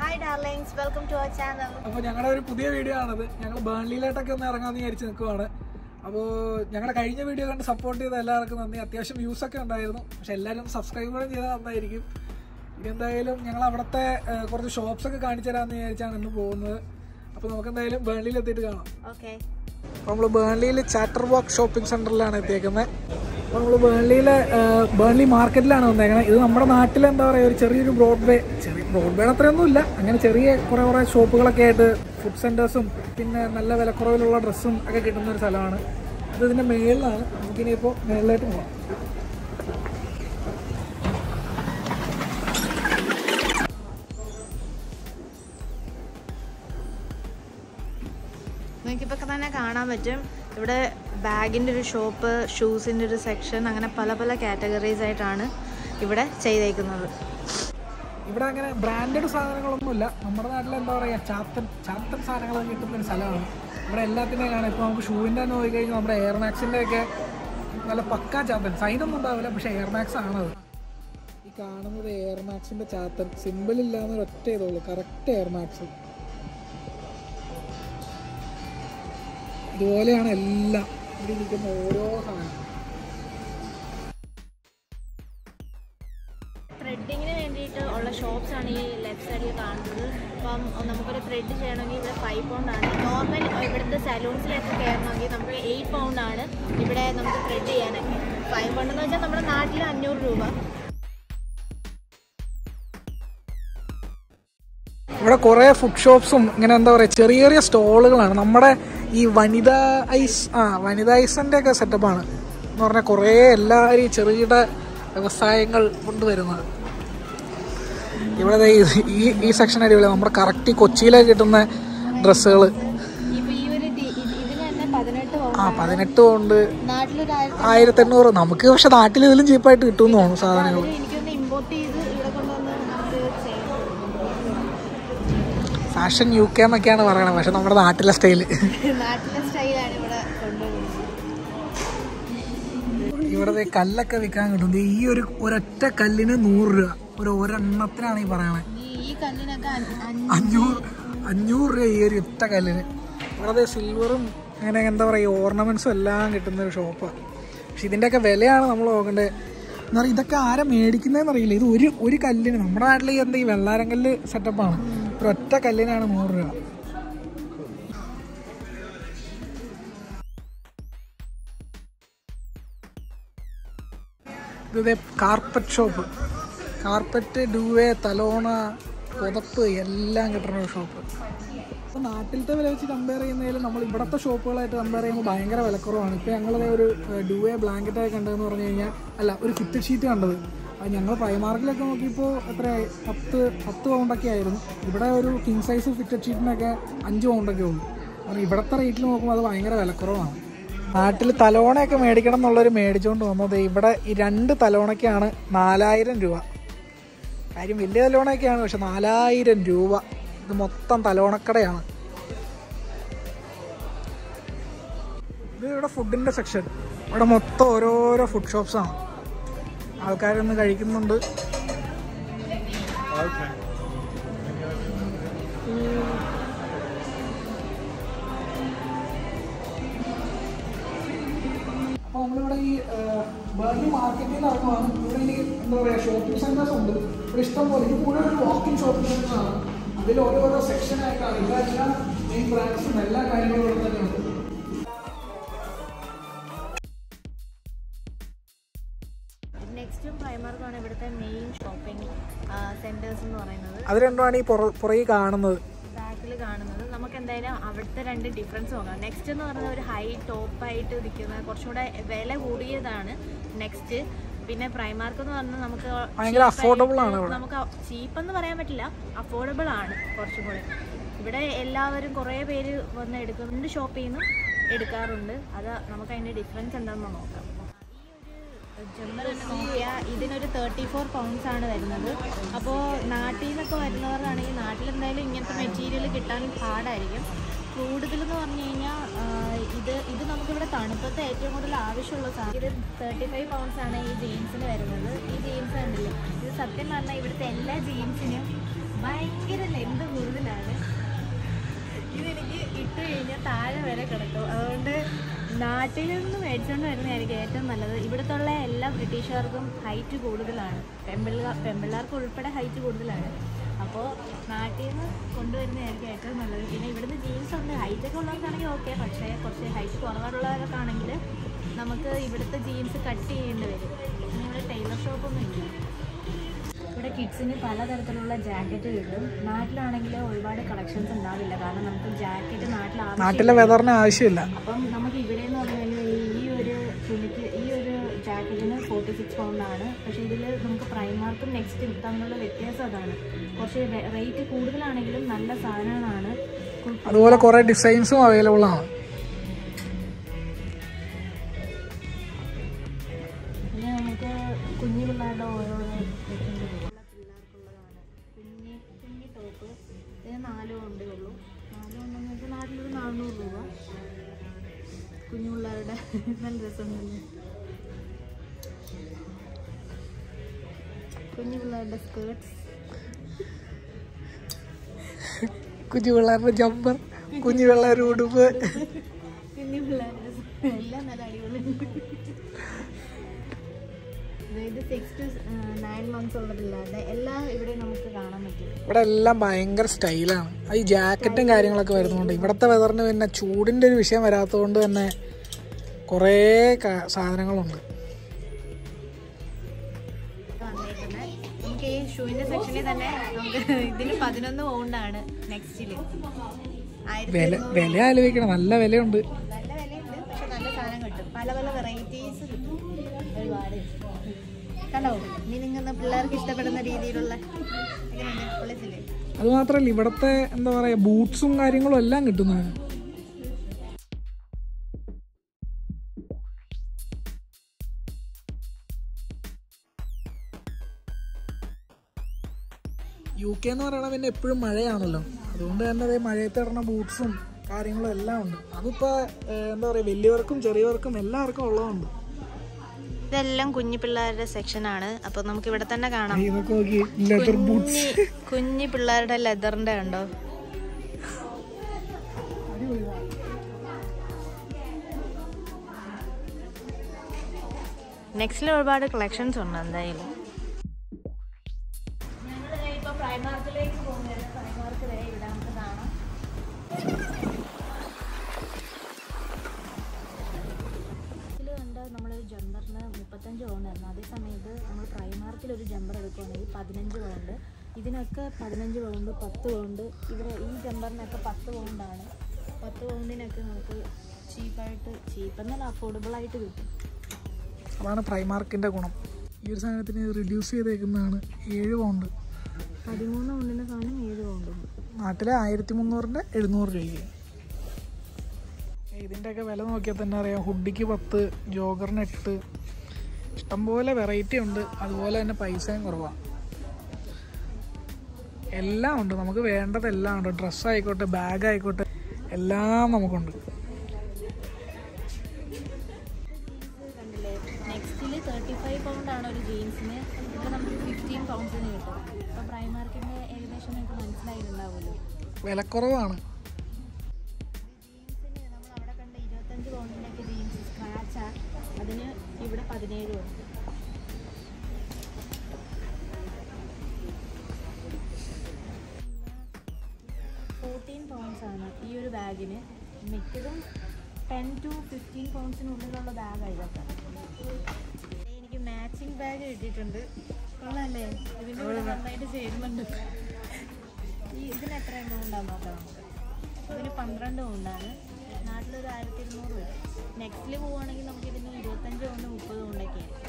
Hi darlings welcome to our channel അപ്പോൾ ഞങ്ങളുടെ ഒരു പുതിയ വീഡിയോ ആണത് ഞങ്ങൾ ബേൺലിയിലോട്ടൊക്കെ ഒന്ന് ഇറങ്ങാമെന്ന് വിചാരിച്ച് നിൽക്കുവാണ് അപ്പോൾ ഞങ്ങളുടെ കഴിഞ്ഞ വീഡിയോ കണ്ട് സപ്പോർട്ട് ചെയ്ത എല്ലാവർക്കും നന്ദി അത്യാവശ്യം വ്യൂസ് ഒക്കെ ഉണ്ടായിരുന്നു പക്ഷെ എല്ലാവരും സബ്സ്ക്രൈബ് കൂടെ ചെയ്താൽ നന്നായിരിക്കും ഇനി എന്തായാലും ഞങ്ങൾ അവിടുത്തെ ഏഹ്, കുറച്ച് ഷോപ്സ് ഒക്കെ കാണിച്ചു തരാമെന്ന് വിചാരിച്ചാണ് ഇന്ന് പോകുന്നത് അപ്പോൾ നമുക്ക് എന്തായാലും ബേൺലിയിൽ എത്തിയിട്ട് കാണാം ഓക്കെ അപ്പോൾ നമ്മൾ ബേൺലിയിൽ ചാറ്റർ വാക്ക് ഷോപ്പിംഗ് സെൻറ്ററിലാണ് എത്തിയേക്കുന്നത് അപ്പോൾ നമ്മൾ ബേൺലിയിലെ ഏഹ്, ബേൺലി മാർക്കറ്റിലാണ് വന്നേക്കുന്നത് ഇത് നമ്മുടെ നാട്ടിൽ എന്താ പറയുക ഒരു ചെറിയൊരു ബ്രോഡ് വേ ചെറിയ ബ്രോഡ് വേ അത്രയൊന്നും ഇല്ല അങ്ങനെ ചെറിയ കുറേ കുറേ ഷോപ്പുകളൊക്കെ ആയിട്ട് ഫുഡ് സെൻറ്റേഴ്സും പിന്നെ നല്ല വിലക്കുറവിലുള്ള ഡ്രസ്സും ഒക്കെ കിട്ടുന്ന ഒരു സ്ഥലമാണ് അത് ഇതിൻ്റെ മേളിലാണ് നമുക്കിനിയിപ്പോൾ മേളിലായിട്ട് പോകാം നിങ്ങൾക്കിപ്പോൾ തന്നെ കാണാൻ പറ്റും ഇവിടെ ബാഗിൻ്റെ ഒരു ഷോപ്പ് ഷൂസിൻ്റെ ഒരു സെക്ഷൻ അങ്ങനെ പല പല കാറ്റഗറീസ് ആയിട്ടാണ് ഇവിടെ ചെയ്തേക്കുന്നത് ഇവിടെ അങ്ങനെ ബ്രാൻഡഡ് സാധനങ്ങളൊന്നുമില്ല നമ്മുടെ നാട്ടിൽ എന്താ പറയുക ചാത്തൻ ചാത്തൻ സാധനങ്ങളൊക്കെ കിട്ടുന്ന ഒരു സ്ഥലമാണ് ഇവിടെ എല്ലാത്തിൻ്റെയും കാണാം ഇപ്പോൾ നമുക്ക് ഷൂവിൻ്റെ തന്നെ പോയി കഴിഞ്ഞാൽ നമ്മുടെ എയർ മാക്സിൻ്റെ ഒക്കെ നല്ല പക്കാ ചാത്തൻ സൈനൊന്നും ഉണ്ടാവില്ല പക്ഷേ എയർ മാക്സ് ആണത് ഈ കാണുന്നത് എയർ മാക്സിൻ്റെ ചാത്തൻ സിമ്പിൾ ഇല്ലാന്ന് ഒറ്റ ചെയ്തോളൂ കറക്റ്റ് എയർ മാക്സ് ഇതുപോലെയാണ് എല്ലാം ഇവിടെ ഇരിക്കുന്ന ഓരോ സാധനം ത്രെഡിങ്ങിന് വേണ്ടിയിട്ട് ഉള്ള ഷോപ്സ് ആണ് ഈ ലെഫ്റ്റ് സൈഡിൽ കാണുന്നത് അപ്പം നമുക്കൊരു ത്രെഡ് ചെയ്യണമെങ്കിൽ ഇവിടെ ഫൈവ് പൗണ്ട് ആണ് നോർമൽ ഇവിടുത്തെ സലൂൺസിലൊക്കെ കയറണമെങ്കിൽ നമുക്ക് എയ്റ്റ് പൗണ്ട് ആണ് ഇവിടെ നമുക്ക് ത്രെഡ് ചെയ്യാനൊക്കെ ഫൈവ് പൗണ്ട് എന്ന് വെച്ചാൽ നമ്മുടെ നാട്ടിൽ അഞ്ഞൂറ് രൂപ ഇവിടെ കുറേ ഫുഡ് ഷോപ്സും ഇങ്ങനെ എന്താ പറയുക ചെറിയ ചെറിയ സ്റ്റോളുകളാണ് നമ്മുടെ ഈ വനിതാ ഐസ് ആ വനിതാ ഐസിൻ്റെ ഒക്കെ സെറ്റപ്പാണ് എന്ന് പറഞ്ഞാൽ കുറേ എല്ലാവരും ഈ ചെറുകിട വ്യവസായങ്ങൾ കൊണ്ടുവരുന്നത് ഇവിടെ ദേ ഇത് ഈ ഈ സെക്ഷൻ അടിപൊളി നമ്മുടെ കറക്റ്റ് കൊച്ചിയിലേക്ക് കിട്ടുന്ന ഡ്രസ്സുകൾ ഇപ്പൊ ഈ ഒരു ഡി- ഇത് ഇതിന് തന്നെ പതിനെട്ട് ആ പൗണ്ട് പതിനെട്ട് കൊണ്ട് നാട്ടിലൊരു ആയിരത്തി ആയിരത്തി എണ്ണൂറ് നമുക്ക് പക്ഷെ നാട്ടിൽ ഇതിലും ചീപ്പായിട്ട് കിട്ടുമെന്ന് തോന്നുന്നു സാധനങ്ങൾ അവര് എനിക്കൊന്ന് ഇമ്പോർട്ട് ചെയ്ത് ഇവിടെ കൊണ്ടുവന്ന് നമുക്ക് ചെയ്യണം ഫാഷൻ യു കെ എന്നൊക്കെയാണ് പറയണത് പക്ഷെ നമ്മുടെ നാട്ടിലെ സ്റ്റൈല് നാട്ടിലെ സ്റ്റൈലാണ് ഇവിടെ കൊണ്ടുവരുന്നത് ഇവിടെ ദേ കല്ലൊക്കെ വിൽക്കാൻ കിട്ടും ദേ ഈ ഒരു ഒരൊറ്റ കല്ലിന് നൂറ് രൂപ ഒരു ഒരെണ്ണത്തിനാണ് ഈ പറയണത് ഈ ഈ കല്ലിനൊക്കെ അഞ്ച്- അഞ്ച് അഞ്ഞൂറ് അഞ്ഞൂറ് രൂപ ഈ ഒരു ഒറ്റ കല്ലിന് ഇവിടെ ദേ സിൽവറും അങ്ങനെ എന്താ പറയുക ഓർണമെന്റ്സും എല്ലാം കിട്ടുന്ന ഒരു ഷോപ്പാണ് പക്ഷെ ഇതിൻ്റെയൊക്കെ വിലയാണ് നമ്മൾ നോക്കേണ്ടത് എന്താ പറയുക ഇതൊക്കെ ആരാ മേടിക്കുന്നതെന്ന് അറിയില്ല ഇത് ഒരു ഒരു കല്ലിന് നമ്മുടെ നാട്ടിൽ ഈ എന്താ ഈ വെള്ളാരം കല്ല് സെറ്റപ്പാണ് ഒരു ഒറ്റ കല്ലിനാണ് നൂറ് രൂപ ഇത് കാർപ്പറ്റ് ഷോപ്പ് കാർപ്പറ്റ് ഡൂവേ തലോണ പുതപ്പ് എല്ലാം കിട്ടുന്ന ഒരു ഷോപ്പ് അപ്പോൾ നാട്ടിലത്തെ വില വെച്ച് കമ്പയർ ചെയ്യുന്നതിൽ നമ്മൾ ഇവിടുത്തെ ഷോപ്പുകളായിട്ട് കമ്പയർ ചെയ്യുമ്പോൾ ഭയങ്കര വിലക്കുറവാണ് ഇപ്പോൾ ഞങ്ങളത് ഒരു ഡുവേ ബ്ലാങ്കറ്റ് ആയി കണ്ടതെന്ന് പറഞ്ഞു കഴിഞ്ഞാൽ അല്ല ഒരു ഫിറ്റഡ് ഷീറ്റ് കണ്ടത് അത് ഞങ്ങൾ പ്രൈമാർക്കിലൊക്കെ നോക്കിയപ്പോൾ എത്ര പത്ത് പത്ത് പൗണ്ടൊക്കെ ആയിരുന്നു ഇവിടെ ഒരു കിങ് സൈസ് ഫിറ്റഡ് ഷീറ്റിനൊക്കെ അഞ്ച് പൗണ്ടൊക്കെ ഉള്ളൂ കാരണം ഇവിടുത്തെ റേറ്റിൽ നോക്കുമ്പോൾ അത് ഭയങ്കര വിലക്കുറവാണ് നാട്ടിൽ തലോണയൊക്കെ മേടിക്കണം എന്നുള്ളൊരു മേടിച്ചുകൊണ്ട് വന്നത് ഇവിടെ ഈ രണ്ട് തലോണയ്ക്കാണ് നാലായിരം രൂപ കാര്യം വലിയ തലോണയൊക്കെയാണ് പക്ഷെ നാലായിരം രൂപ ഇത് മൊത്തം തലോണക്കടയാണ് ഇത് ഇവിടെ ഫുഡിൻ്റെ സെക്ഷൻ ഇവിടെ മൊത്തം ഓരോരോ ഫുഡ് ഷോപ്സാണ് ആൾക്കാരൊന്ന് കഴിക്കുന്നുണ്ട് അപ്പോൾ നമ്മളിവിടെ ഈ ബേർലി മാർക്കറ്റിൽ നിന്ന് ഇറങ്ങുവാണ് ഇവിടെ ഈ എന്താ പറയുക ഷോപ്പിംഗ് സെൻറ്റേഴ്സ് ഉണ്ട് ഇവിടെ ഇഷ്ടം പോലെ ഇത് മുഴുവൻ ഒരു വാക്കിംഗ് ഷോപ്പിംഗ് സെൻറ്റർ ആണ് അതിൽ ഓരോരോ സെക്ഷൻ ആയിട്ടാണ് ഇവിടെ എല്ലാ മെയിൻ ബ്രാൻഡ്സും എല്ലാ കാര്യങ്ങളും ഇവിടെ തന്നെയുണ്ട് നെക്സ്റ്റും പ്രൈമർക്കാണ് ഇവിടുത്തെ മെയിൻ ഷോപ്പിംഗ് സെന്റേഴ്സ് എന്ന് പറയുന്നത് അത് രണ്ടുമാണ് ഈ പുറ പുറകെ കാണുന്നത് ബാക്കിൽ കാണുന്നത് നമുക്ക് എന്തായാലും അവിടുത്തെ രണ്ട് ഡിഫറൻസ് നോക്കാം നെക്സ്റ്റ് എന്ന് പറയുന്നത് ഒരു ഹൈ ടോപ്പായിട്ട് നിൽക്കുന്ന കുറച്ചുകൂടെ വില കൂടിയതാണ് നെക്സ്റ്റ് പിന്നെ പ്രൈമാർക്ക് എന്ന് പറഞ്ഞാൽ നമുക്ക് ഭയങ്കര cheap affordable ആയിട്ട് ആണ് ഇവിടെ. നമുക്ക് ചീപ്പ് എന്ന് പറയാൻ പറ്റില്ല അഫോർഡബിൾ ആണ് കുറച്ചും കൂടെ ഇവിടെ എല്ലാവരും കുറേ പേര് വന്ന് എടുക്കുന്നുണ്ട് ഷോപ്പ് ചെയ്യുന്നു എടുക്കാറുണ്ട് അത് നമുക്ക് അതിൻ്റെ ഡിഫറൻസ് എന്താണെന്ന് നോക്കാം ജമ്പർ നോക്കിയാൽ ഇതിനൊരു തേർട്ടി ഫോർ പൗണ്ട്സ് ആണ് വരുന്നത് അപ്പോൾ നാട്ടിൽ നിന്നൊക്കെ വരുന്നവരാണെങ്കിൽ നാട്ടിൽ എന്തായാലും ഇങ്ങനത്തെ മെറ്റീരിയൽ കിട്ടാൻ പാടായിരിക്കും കൂടുതലെന്ന് പറഞ്ഞു കഴിഞ്ഞാൽ ഇത് ഇത് നമുക്കിവിടെ തണുപ്പത്ത് ഏറ്റവും കൂടുതൽ ആവശ്യമുള്ള സാധനം ഇത് തേർട്ടി ഫൈവ് പൗണ്ട്സ് ആണ് ഈ ജീൻസിന് വരുന്നത് ഈ ജീൻസ് കണ്ടില്ലേ ഇത് സത്യം പറഞ്ഞാൽ ഇവിടുത്തെ എല്ലാ ജീൻസിനും ഭയങ്കര ലെന്ത് താഴെ വരെ കിടക്കും അതുകൊണ്ട് നാട്ടിൽ നിന്ന് മേടിച്ചുകൊണ്ട് വരുന്നതായിരിക്കും ഏറ്റവും നല്ലത് ഇവിടുത്തുള്ള എല്ലാ ബ്രിട്ടീഷുകാർക്കും ഹൈറ്റ് കൂടുതലാണ് പെമ്പിള്ള പെമ്പിള്ളാർക്ക് ഉൾപ്പെടെ ഹൈറ്റ് കൂടുതലാണ് അപ്പോൾ നാട്ടിൽ നിന്ന് കൊണ്ടുവരുന്നതായിരിക്കും ഏറ്റവും നല്ലത് പിന്നെ ഇവിടുന്ന് ജീൻസ് ഉണ്ട് ഹൈറ്റ് ഒക്കെ ഉള്ളവർക്കാണെങ്കിൽ ഓക്കെ പക്ഷേ കുറച്ച് ഹൈറ്റ് കുറവുള്ളവരൊക്കെ ആണെങ്കിൽ നമുക്ക് ഇവിടുത്തെ ജീൻസ് കട്ട് ചെയ്യേണ്ടി വരും പിന്നെ ഇവിടെ ടൈലർ ഷോപ്പൊന്നും ഇല്ല ഇവിടെ കിഡ്സിന് പലതരത്തിലുള്ള ജാക്കറ്റ് കിട്ടും നാട്ടിലാണെങ്കിൽ ഒരുപാട് കളക്ഷൻസ് ഉണ്ടാവില്ല കാരണം നമുക്ക് ജാക്കറ്റ് നാട്ടിൽ ആവശ്യം നാട്ടിലെ വെതറിന് ആവശ്യമില്ല അപ്പം നമുക്ക് ഇവിടെ എന്ന് പറഞ്ഞു കഴിഞ്ഞാൽ ഈ ഒരു തുണിക്ക് ഈ ഒരു ജാക്കറ്റിന് ഫോർട്ടി സിക്സ് പൗണ്ടാണ് പക്ഷേ ഇതിൽ നമുക്ക് പ്രൈമാർക്കും നെക്സ്റ്റും തമ്മിലുള്ള വ്യത്യാസം അതാണ് കുറച്ച് റേറ്റ് കൂടുതലാണെങ്കിലും നല്ല സാധനങ്ങളാണ് കു- അതുപോലെ കുറേ ഡിസൈൻസും അവൈലബിൾ ആണ് പിന്നെ നമുക്ക് കുഞ്ഞു പിള്ളേരുടെ ഓരോരോ സെക്ഷൻസ് പിള്ളേർക്കുള്ളതാണ് കുഞ്ഞ് കുഞ്ഞി ടോപ്പ് ഇതിന് നാല് കൊണ്ടേ ഉള്ളൂ നാല് കൊണ്ടെന്ന് വെച്ചാൽ നാട്ടിലൊരു നാനൂറ് രൂപ കുഞ്ഞു പിള്ളേരുടെ നല്ല രസമുണ്ടല്ലേ കുഞ്ഞു പിള്ളേരുടെ സ്കേർട്സ് കുഞ്ഞു പിള്ളേരുടെ ജമ്പർ കുഞ്ഞു പിള്ളേരുടെ ഉടുപ്പ് കുഞ്ഞു പിള്ളേരുടെ എല്ലാം നല്ല അടിപൊളി ഇത് സിക്സ് ടു നയൻ മന്ത്സ് ഉള്ള പിള്ളേരുടെ എല്ലാം ഇവിടെ നമുക്ക് കാണാൻ പറ്റും ഇവിടെ എല്ലാം ഭയങ്കര സ്റ്റൈലാണ് അത് ഈ ജാക്കറ്റും കാര്യങ്ങളൊക്കെ വരുന്നതുകൊണ്ട് ഇവിടുത്തെ വെതറിന് പിന്നെ ചൂടിൻ്റെ ഒരു വിഷയം വരാത്തതുകൊണ്ട് തന്നെ കുറേ ക- സാധനങ്ങളുണ്ട് വന്നേക്കുന്നത് നമുക്ക് ഈ ഷൂവിന്റെ സെക്ഷനിൽ തന്നെ നമുക്ക് ഇതിന് പതിനൊന്ന് പൗണ്ടാണ് നെക്സ്റ്റില് ആയിരത്തി വില വില ആലോചിക്കണം നല്ല വിലയുണ്ട് നല്ല വിലയുണ്ട് പക്ഷെ നല്ല സാധനം കിട്ടും പല പല വെറൈറ്റീസ് കിട്ടും ഒരുപാട് കണ്ടോ ഇനി നിങ്ങൾ പിള്ളേർക്ക് ഇഷ്ടപ്പെടുന്ന രീതിയിലുള്ള എങ്ങനെയുണ്ട് പൊളിച്ചില്ലേ അതുമാത്രമല്ല ഇവിടുത്തെ എന്താ പറയുക ബൂട്ട്സും കാര്യങ്ങളും എല്ലാം കിട്ടുന്നതാണ് യു കെ എന്ന് പറയുന്നത് പിന്നെ എപ്പോഴും മഴയാണല്ലോ അതുകൊണ്ട് തന്നെ അതേ മഴയത്ത് ഇടുന്ന ബൂട്ട്സും കാര്യങ്ങളും എല്ലാം ഉണ്ട് അതിപ്പോൾ എന്താ പറയുക വലിയവർക്കും ചെറിയവർക്കും എല്ലാവർക്കും ഉള്ളതുണ്ട് ഇതെല്ലാം കുഞ്ഞു പിള്ളേരുടെ സെക്ഷനാണ് അപ്പോൾ നമുക്ക് ഇവിടെ തന്നെ കാണാം ഇതൊക്കെ നോക്കി ലെതർ ബൂട്ട്സ് കുഞ്ഞി കുഞ്ഞി പിള്ളേരുടെ ലെതറിന്റെ കണ്ടോ നെക്സ്റ്റിൽ ഒരുപാട് കളക്ഷൻസ് ഉണ്ട് എന്തായാലും ഞങ്ങൾ പ്രൈമാർക്കിലേക്ക് പോകുന്നത് പ്രൈമാർക്ക് വരെ ഇവിടെ നമുക്ക് കാണാം ഇതിൽ കണ്ട നമ്മൾ ജമ്പറിന് മുപ്പത്തഞ്ച് പൗണ്ടായിരുന്നു അതേ സമയത്ത് നമ്മൾ പ്രൈമാർക്കിൽ ഒരു ജമ്പർ എടുക്കുകയാണെങ്കിൽ പതിനഞ്ച് പൗണ്ട് ഇതിനൊക്കെ പതിനഞ്ച് പൗണ്ട് പത്ത് പൗണ്ട് ഇവിടെ ഈ ജമ്പറിനൊക്കെ പത്ത് പൗണ്ടാണ് പത്ത് പൗണ്ടിനൊക്കെ നമുക്ക് ചീപ്പായിട്ട് ചീപ്പ് എന്നല്ല അഫോർഡബിൾ ആയിട്ട് കിട്ടും അതാണ് പ്രൈമാർക്കിൻ്റെ ഗുണം ഈ ഒരു സാധനത്തിന് റിഡ്യൂസ് ചെയ്തേക്കുന്നതാണ് ഏഴ് പൗണ്ട് പതിമൂന്ന് പൗണ്ടിൻ്റെ സാധനം ഏഴ് പൗണ്ടുണ്ട് നാട്ടിലെ ആയിരത്തി മുന്നൂറിൻ്റെ എഴുന്നൂറ് രൂപയ്ക്ക് ഇതിൻ്റെയൊക്കെ വില നോക്കിയാൽ തന്നെ അറിയാം ഹുഡിക്ക് പത്ത് ജോഗറിന് എട്ട് ഇഷ്ടംപോലെ വെറൈറ്റി ഉണ്ട് അതുപോലെ തന്നെ പൈസയും കുറവാണ് എല്ലാം ഉണ്ട് നമുക്ക് വേണ്ടതെല്ലാം ഉണ്ട് ഡ്രസ്സ് ആയിക്കോട്ടെ ബാഗ് ആയിക്കോട്ടെ എല്ലാം നമുക്കുണ്ട് കണ്ടില്ലേ നെക്സ്റ്റിൽ തേർട്ടി ഫൈവ് പൗണ്ട് ആണ് ഒരു ജീൻസിന് ഇപ്പോൾ നമുക്ക് ഫിഫ്റ്റീൻ പൗണ്ട്സിന് കിട്ടും അപ്പോൾ പ്രൈമാർക്കിൻ്റെ ഏകദേശം നിങ്ങൾക്ക് മനസ്സിലായിട്ടുണ്ടാവുമല്ലോ വിലക്കുറവാണ് ജീൻസിന് നമ്മൾ അവിടെ കണ്ട ഇരുപത്തഞ്ച് പൗണ്ടിൻ്റെയൊക്കെ ജീൻസ് സ്ക്രാച്ചാ അതിന് ഇവിടെ പതിനേഴ് ഉണ്ട് ഫോർട്ടീൻ പൗണ്ട്സ് ആണ് ഈ ഒരു ബാഗിന് മിക്കതും ടെൻ ടു ഫിഫ്റ്റീൻ പൗണ്ട്സിനുള്ളിലുള്ള ബാഗാണ് ഇതൊക്കെ എനിക്ക് മാച്ചിങ് ബാഗ് കിട്ടിയിട്ടുണ്ട് കൊള്ളാല്ലേ ഇതിൻ്റെ കൂടെ നന്നായിട്ട് ചേരുന്നുണ്ട് ഈ ഇതിന് എത്ര എമൗണ്ടാണ് നോക്കാം നമുക്ക് ഇതിന് പന്ത്രണ്ട് പൗണ്ടാണ് നാട്ടിലൊരു ആയിരത്തി ഇരുന്നൂറ് വരും നെക്സ്റ്റിൽ പോവുകയാണെങ്കിൽ നമുക്ക് ഇതിന് ഇരുപത്തഞ്ച് പൗണ്ട് മുപ്പത് പൗണ്ടൊക്കെ ആയിരിക്കും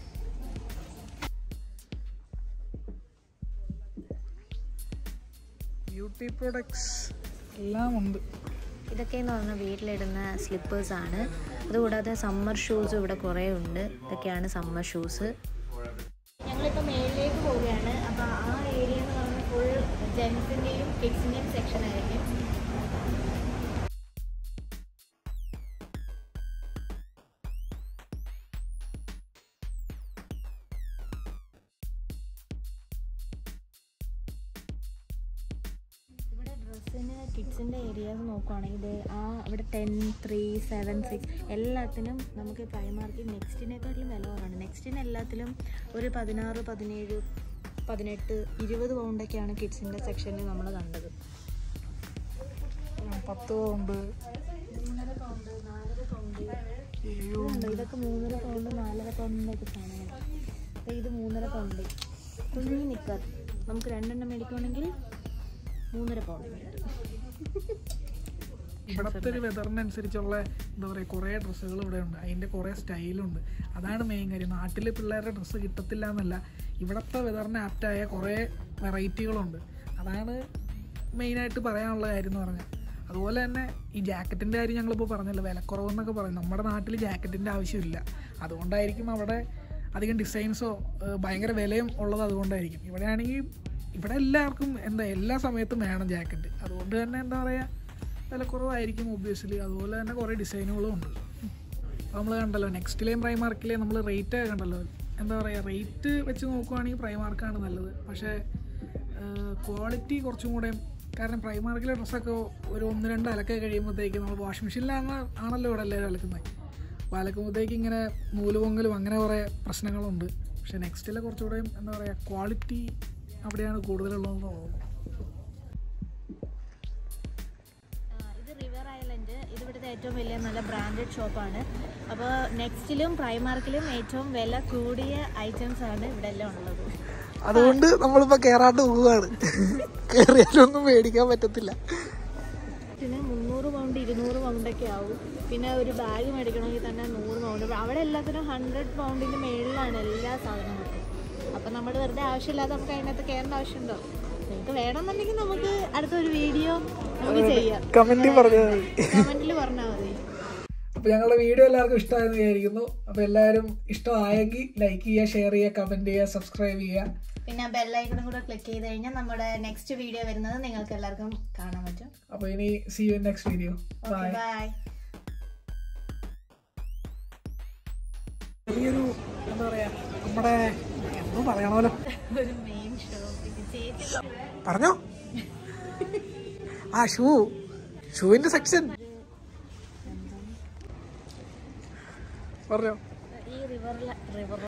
ബ്യൂട്ടി പ്രൊഡക്ട്സ് എല്ലാം ഉണ്ട് ഇതൊക്കെ എന്ന് പറഞ്ഞാൽ വീട്ടിലിടുന്ന സ്ലിപ്പേഴ്സാണ് അതുകൂടാതെ സമ്മർ ഷൂസും ഇവിടെ കുറേ ഉണ്ട് ഇതൊക്കെയാണ് സമ്മർ ഷൂസ് ഞങ്ങളിപ്പോൾ മേളിലേക്ക് പോവുകയാണ് അപ്പോൾ ആ ഏരിയ എന്ന് പറഞ്ഞാൽ ഫുൾ ജെൻസിൻ്റെയും കിഡ്സിൻ്റെയും സെക്ഷൻ ആയിരിക്കും ഇവിടെ ഡ്രസ്സ് കിഡ്സിന് കിഡ്സിൻ്റെ ഏരിയാസ് നോക്കുവാണെങ്കിൽ ഇത് ആ ഇവിടെ ടെൻ ത്രീ സെവൻ സിക്സ് എല്ലാത്തിനും നമുക്ക് പ്രൈമാർക്ക് നെക്സ്റ്റിനെക്കാട്ടിലും വില കുറവാണ് നെക്സ്റ്റിന് എല്ലാത്തിലും ഒരു പതിനാറ് പതിനേഴ് പതിനെട്ട് ഇരുപത് പൗണ്ടൊക്കെയാണ് കിഡ്സിൻ്റെ സെക്ഷനിൽ നമ്മൾ കണ്ടത് പത്ത് പൗണ്ട് മൂന്നര പൗണ്ട് നാലര പൗണ്ട് ഏഴ് ഇതുണ്ട് ഇതൊക്കെ മൂന്നര പൗണ്ട് നാലര പൗണ്ടിൻ്റെ ഒക്കെ സാധനങ്ങൾ അപ്പോൾ ഇത് മൂന്നര പൗണ്ട് കുഞ്ഞി നിക്കർ നമുക്ക് രണ്ടെണ്ണം മേടിക്കുവാണെങ്കിൽ മൂന്നര പൗണ്ട് ഇവിടുത്തെ ഒരു വെതറിനനുസരിച്ചുള്ള എന്താ പറയുക കുറേ ഡ്രസ്സുകൾ ഇവിടെ ഉണ്ട് അതിൻ്റെ കുറേ സ്റ്റൈലുണ്ട് അതാണ് മെയിൻ കാര്യം നാട്ടിൽ പിള്ളേരുടെ ഡ്രസ്സ് കിട്ടത്തില്ല എന്നല്ല ഇവിടുത്തെ വെതറിന് ആപ്റ്റായ കുറേ വെറൈറ്റികളുണ്ട് അതാണ് മെയിനായിട്ട് പറയാനുള്ള കാര്യം എന്ന് പറഞ്ഞാൽ അതുപോലെ തന്നെ ഈ ജാക്കറ്റിൻ്റെ കാര്യം ഞങ്ങളിപ്പോൾ പറഞ്ഞല്ലോ വിലക്കുറവെന്നൊക്കെ പറയും നമ്മുടെ നാട്ടിൽ ജാക്കറ്റിൻ്റെ ആവശ്യമില്ല അതുകൊണ്ടായിരിക്കും അവിടെ അധികം ഡിസൈൻസോ ഏഹ് ഭയങ്കര വിലയും ഉള്ളത് അതുകൊണ്ടായിരിക്കും ഇവിടെയാണെങ്കിൽ ഇവിടെ എല്ലാവർക്കും എന്താ എല്ലാ സമയത്തും വേണം ജാക്കറ്റ് അതുകൊണ്ട് തന്നെ എന്താ പറയുക വിലക്കുറവായിരിക്കും ഒബ്വിയസ്ലി അതുപോലെ തന്നെ കുറേ ഡിസൈനുകളും ഉണ്ട് നമ്മൾ കണ്ടല്ലോ നെക്സ്റ്റിലെയും പ്രൈമാർക്കിലെയും നമ്മൾ റേറ്റ് കണ്ടല്ലോ എന്താ പറയുക റേറ്റ് വെച്ച് നോക്കുവാണെങ്കിൽ പ്രൈമാർക്കാണ് നല്ലത് പക്ഷേ ക്വാളിറ്റി കുറച്ചും കൂടെ കാരണം പ്രൈമാർക്കിലെ ഡ്രസ്സൊക്കെ ഒരു ഒന്ന് രണ്ട് അലക്ക കഴിയുമ്പോഴത്തേക്ക് നമ്മൾ വാഷിംഗ് മെഷീനിലാണ് ആണല്ലോ ഇവിടെ എല്ലാവരും അലക്കുന്നത് അപ്പോൾ അലക്കുമ്പോഴത്തേക്ക് ഇങ്ങനെ നൂല് പൊങ്ങലും അങ്ങനെ കുറേ പ്രശ്നങ്ങളുണ്ട് പക്ഷേ നെക്സ്റ്റിലെ കുറച്ചുകൂടെ എന്താ പറയുക ക്വാളിറ്റി അവിടെയാണ് കൂടുതലുള്ളതെന്ന് തോന്നുന്നു ആ, ഇത് റിവർ ഐലൻഡ് ഇത് ഇവിടുത്തെ ഏറ്റവും വലിയ നല്ല ബ്രാൻഡഡ് ഷോപ്പാണ് അപ്പോൾ നെക്സ്റ്റിലും പ്രൈമാർക്കിലും ഏറ്റവും വില കൂടിയ ഐറ്റംസ് ആണ് ഇവിടെ എല്ലാം ഉള്ളത് അതുകൊണ്ട് നമ്മളിപ്പോൾ കയറാണ്ട് പോവുകയാണ് കയറിയാലൊന്നും മേടിക്കാൻ പറ്റത്തില്ല പിന്നെ മുന്നൂറ് പൗണ്ട് ഇരുന്നൂറ് പൗണ്ടൊക്കെ ആവും പിന്നെ ഒരു ബാഗ് മേടിക്കണമെങ്കിൽ തന്നെ നൂറ് പൗണ്ട് അവിടെ എല്ലാത്തിനും ഹൺഡ്രഡ് പൗണ്ടിൻ്റെ മേളിലാണ് എല്ലാ സാധനങ്ങളും അപ്പം നമ്മൾ വെറുതെ ആവശ്യമില്ലാതെ നമുക്ക് അതിനകത്ത് കയറേണ്ട ആവശ്യമുണ്ടോ നിങ്ങൾക്ക് വേണമെന്നുണ്ടെങ്കിൽ നമുക്ക് അടുത്തൊരു വീഡിയോ നമുക്ക് ചെയ്യാം കമൻറ്റിൽ പറഞ്ഞാൽ മതി കമൻറ്റിൽ പറഞ്ഞാൽ മതി അപ്പോൾ ഞങ്ങളുടെ വീഡിയോ എല്ലാവർക്കും ഇഷ്ടമായെന്ന് വിചാരിക്കുന്നു അപ്പോൾ എല്ലാവരും ഇഷ്ടമായെങ്കിൽ ലൈക്ക് ചെയ്യുക ഷെയർ ചെയ്യുക കമൻറ്റ് ചെയ്യുക സബ്സ്ക്രൈബ് ചെയ്യുക പിന്നെ ബെല്ലൈക്കണും കൂടെ ക്ലിക്ക് ചെയ്ത് കഴിഞ്ഞാൽ നമ്മുടെ നെക്സ്റ്റ് വീഡിയോ വരുന്നത് നിങ്ങൾക്ക് എല്ലാവർക്കും കാണാൻ പറ്റും അപ്പോൾ ഇനി see you next video bye bye ചെറിയൊരു എന്താ പറയാ നമ്മുടെ എന്തോ പറയണമല്ലോ ഒരു മെയിൻ ഷോപ്പിംഗ് ചേച്ചി പറഞ്ഞോ ആ ഷൂ ഷൂവിന്റെ സെക്ഷൻ പറഞ്ഞോ ഈ റിവറിലെ റിവർ